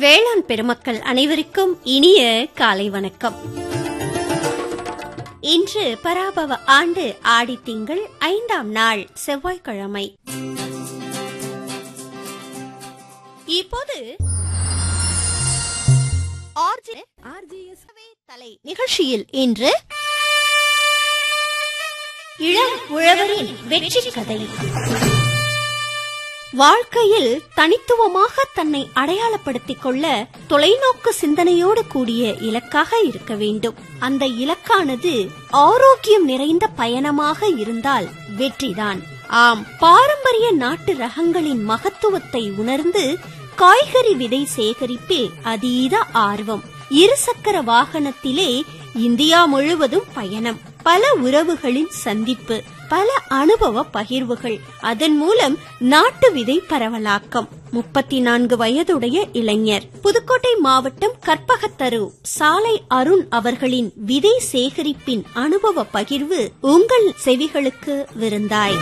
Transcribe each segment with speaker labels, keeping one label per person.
Speaker 1: வேளாண் பெருமக்கள் அனைவருக்கும் இனிய காலை வணக்கம் இன்று பராபவ ஆண்டு ஆடி திங்கள் ஐந்தாம் நாள் செவ்வாய்க்கிழமை இப்போது RJ- RGS தலை நிகழ்ச்சியில் இன்று இளம் உழவரின் வெற்றி கதை வாழ்க்கையில் தனித்துவமாக தன்னை அடையாளப்படுத்திக் கொள்ள தொலைநோக்கு சிந்தனையோடு கூடிய இலக்காக இருக்க வேண்டும் அந்த இலக்கானது ஆரோக்கியம் நிறைந்த பயணமாக இருந்தால் வெற்றிதான் ஆம் பாரம்பரிய நாட்டு ரகங்களின் மகத்துவத்தை உணர்ந்து காய்கறி விதை சேகரிப்பில் அதீத ஆர்வம் இருசக்கர வாகனத்திலே இந்தியா முழுவதும் பயணம் பல உறவுகளின் சந்திப்பு பல அனுபவ பகிர்வுகள் அதன் மூலம் நாட்டு விதை பரவலாக்கம் முப்பத்தி நான்கு வயதுடைய இளைஞர் புதுக்கோட்டை மாவட்டம் கற்பகத்தரு சாலை அருண் அவர்களின் விதை சேகரிப்பின் அனுபவ பகிர்வு உங்கள் செவிகளுக்கு விருந்தாய்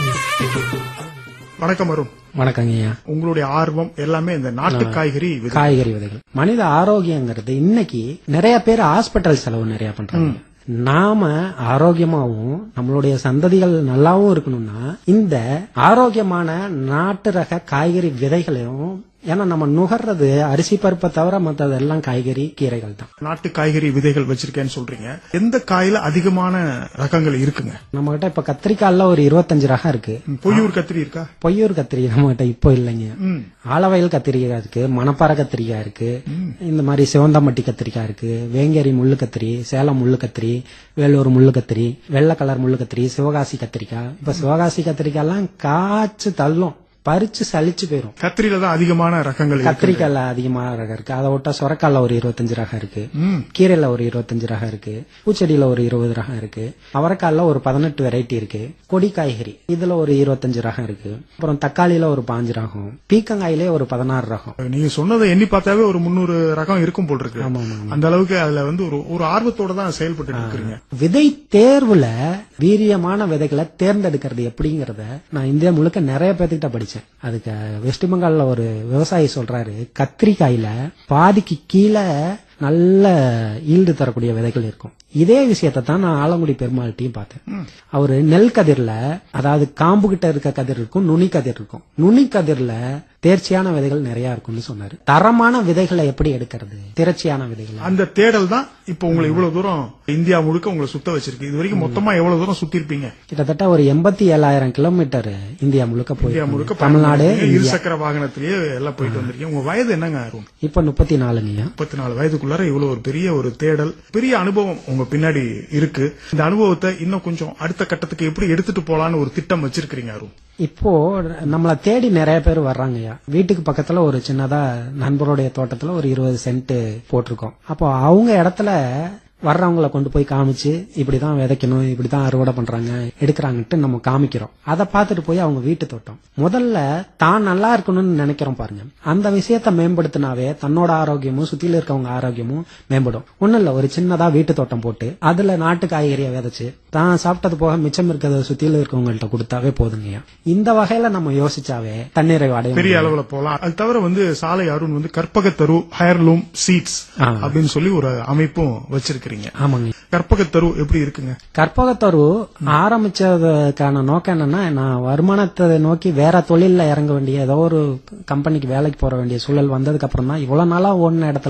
Speaker 2: வணக்கம் அருண்
Speaker 3: வணக்கங்க ஐயா
Speaker 2: உங்களுடைய ஆர்வம் எல்லாமே இந்த நாட்டு காய்கறி விதை.
Speaker 3: காய்கறி விதைகள் மனித ஆரோக்கியங்கிறது இன்னைக்கு நிறைய பேர் ஹாஸ்பிட்டல் செலவு நிறைய பண்றாங்க நாம ஆரோக்கியமாவும் நம்மளுடைய சந்ததிகள் நல்லாவும் இருக்கணும்னா இந்த ஆரோக்கியமான நாட்டு ரக காய்கறி விதைகளையும் ஏன்னா நம்ம நுகர்றது அரிசி பருப்பை தவிர மற்றதெல்லாம் காய்கறி கீரைகள் தான்
Speaker 2: நாட்டு காய்கறி விதைகள் வச்சிருக்கேன்னு சொல்றீங்க எந்த காயில அதிகமான ரகங்கள் இருக்குங்க
Speaker 3: நம்ம கிட்ட இப்ப கத்திரிக்காய்ல ஒரு இருபத்தஞ்சு ரகம் இருக்கு
Speaker 2: ம், பொய்யூர் கத்திரி இருக்கா
Speaker 3: பொய்யூர் கத்திரி நம்ம கிட்ட இப்போ இல்லைங்க
Speaker 2: ம்.
Speaker 3: ஆலவயல் கத்திரிக்காய் இருக்கு மணப்பாறை கத்திரிக்காய் இருக்கு இந்த மாதிரி சிவந்தமட்டி கத்திரிக்காய் இருக்கு வேங்கேரி முள்ளு கத்திரி சேலம் முள்ளு கத்திரி வேலூர் முள்ளு கத்திரி வெள்ளை கலர் முள்ளு கத்திரி சிவகாசி கத்திரிக்காய் இப்ப சிவகாசி கத்திரிக்காய் எல்லாம் காய்ச்சு தள்ளும் பறிச்சு சலிச்சு போயிரும்
Speaker 2: கத்திரியில தான் அதிகமான ரகங்கள் இருக்கு
Speaker 3: கத்திரிக்காய்ல அதிகமா ரகம் இருக்கு அதை விட்டா சொரக்காய்ல ஒரு இருபத்தஞ்சு ரகம் இருக்கு
Speaker 2: ம்.
Speaker 3: கீரையில ஒரு இருபத்தஞ்சு ரகம் இருக்கு பூச்செடியில ஒரு இருபது ரகம் இருக்கு அவரைக்காய்ல ஒரு பதினெட்டு வெரைட்டி இருக்கு கொடி காய்கறி இதுல ஒரு இருபத்தஞ்சு ரகம் இருக்கு அப்புறம் தக்காளியில ஒரு பாஞ்சு ரகம் பீக்கங்காயிலே ஒரு பதினாறு ரகம்
Speaker 2: நீங்க சொன்னதை எண்ணி பார்த்தாவே ஒரு முன்னூறு ரகம் இருக்கும் போல் இருக்கு
Speaker 3: ஆமா, ஆமா,
Speaker 2: அந்த அளவுக்கு அதுல வந்து ஒரு ஒரு ஆர்வத்தோட தான் செயல்பட்டு இருக்கிறீங்க
Speaker 3: விதை தேர்வுல வீரியமான விதைகளை தேர்ந்தெடுக்கிறது எப்படிங்கறத நான் இந்தியா முழுக்க நிறைய பேர்த்துக்கிட்ட படிச்சேன் அதுக்கு வெஸ்ட் பெங்கால்ல ஒரு விவசாயி சொல்றாரு கத்திரிக்காயில பாதிக்கு கீழே நல்ல ஈல்டு தரக்கூடிய விதைகள் இருக்கும் இதே விஷயத்தை தான் நான் ஆலங்குடி பெருமாள்கிட்டையும் பார்த்தேன் அவரு நெல் கதிர்ல அதாவது காம்பு கிட்ட இருக்க கதிர் இருக்கும் நுனி கதிர் இருக்கும் நுனி கதிர்ல தேர்ச்சியான விதைகள் நிறைய இருக்கும்னு சொன்னாரு தரமான விதைகளை எப்படி எடுக்கிறது திரட்சியான விதைகளை
Speaker 2: அந்த தேடல் தான் இப்ப உங்களை இவ்வளவு தூரம் இந்தியா முழுக்க உங்களை சுத்த வச்சிருக்கு இது வரைக்கும் மொத்தமா எவ்வளவு தூரம் சுத்தி இருப்பீங்க
Speaker 3: கிட்டத்தட்ட ஒரு எண்பத்தி ஏழாயிரம் கிலோமீட்டர் இந்தியா முழுக்க
Speaker 2: இந்தியா
Speaker 3: போய்
Speaker 2: முழுக்க
Speaker 3: தமிழ்நாடு
Speaker 2: பயணம் இருசக்கர வாகனத்திலேயே எல்லாம் போயிட்டு வந்திருக்கீங்க உங்க வயது என்னங்க அருண்
Speaker 3: இப்ப முப்பத்தி நாலுங்கய்யா
Speaker 2: முப்பத்தி நாலு வயதுக்குள்ளார இவ்வளவு ஒரு பெரிய ஒரு தேடல் பெரிய அனுபவம் உங்க பின்னாடி இருக்கு இந்த அனுபவத்தை இன்னும் கொஞ்சம் அடுத்த கட்டத்துக்கு எப்படி எடுத்துட்டு போலான்னு ஒரு திட்டம் வச்சிருக்கீங்க அருண்
Speaker 3: இப்போ நம்மள தேடி நிறைய பேர் வர்றாங்கய்யா வீட்டுக்கு பக்கத்துல ஒரு சின்னதா நண்பருடைய தோட்டத்துல ஒரு இருபது சென்ட் போட்டிருக்கோம் அப்போ அவங்க இடத்துல வர்றவங்கள கொண்டு போய் காமிச்சு இப்படிதான் விதைக்கணும் இப்படிதான் அறுவடை பண்றாங்க எடுக்கிறாங்கன்ட்டு நம்ம காமிக்கிறோம் அதை பார்த்துட்டு போய் அவங்க வீட்டு தோட்டம் முதல்ல தான் நல்லா இருக்கணும்னு நினைக்கிறோம் பாருங்க அந்த விஷயத்த மேம்படுத்தினாவே தன்னோட ஆரோக்கியமும் சுத்தில இருக்கவங்க ஆரோக்கியமும் மேம்படும் ஒண்ணும் இல்ல ஒரு சின்னதா வீட்டு தோட்டம் போட்டு அதுல நாட்டு காய்கறியை விதைச்சு தான் சாப்பிட்டது போக மிச்சம் இருக்கிறத சுத்தில இருக்கவங்கள்ட்ட கொடுத்தாவே போதுங்கய்யா இந்த வகையில நம்ம யோசிச்சாவே தன்னிறைவு அடைய
Speaker 2: பெரிய
Speaker 3: முடியும்.
Speaker 2: அளவுல போலாம் அது தவிர வந்து சாலை அருண் வந்து கற்பகத்தரு ஹயர்லூம் சீட்ஸ்
Speaker 3: ஆ.
Speaker 2: அப்படின்னு சொல்லி ஒரு அமைப்பும் வச்சிருக்கிறீங்க
Speaker 3: ஆமாங்க
Speaker 2: கற்பகத்தரு எப்படி இருக்குங்க
Speaker 3: கற்பகத்தரு ஆரம்பிச்சதுக்கான நோக்கம் என்னன்னா நான் வருமானத்தை நோக்கி வேற தொழில்ல இறங்க வேண்டிய ஏதோ ஒரு கம்பெனிக்கு வேலைக்கு போற வேண்டிய சூழல் வந்ததுக்கு அப்புறம் தான் இவ்வளவு நாளா ஓடின இடத்துல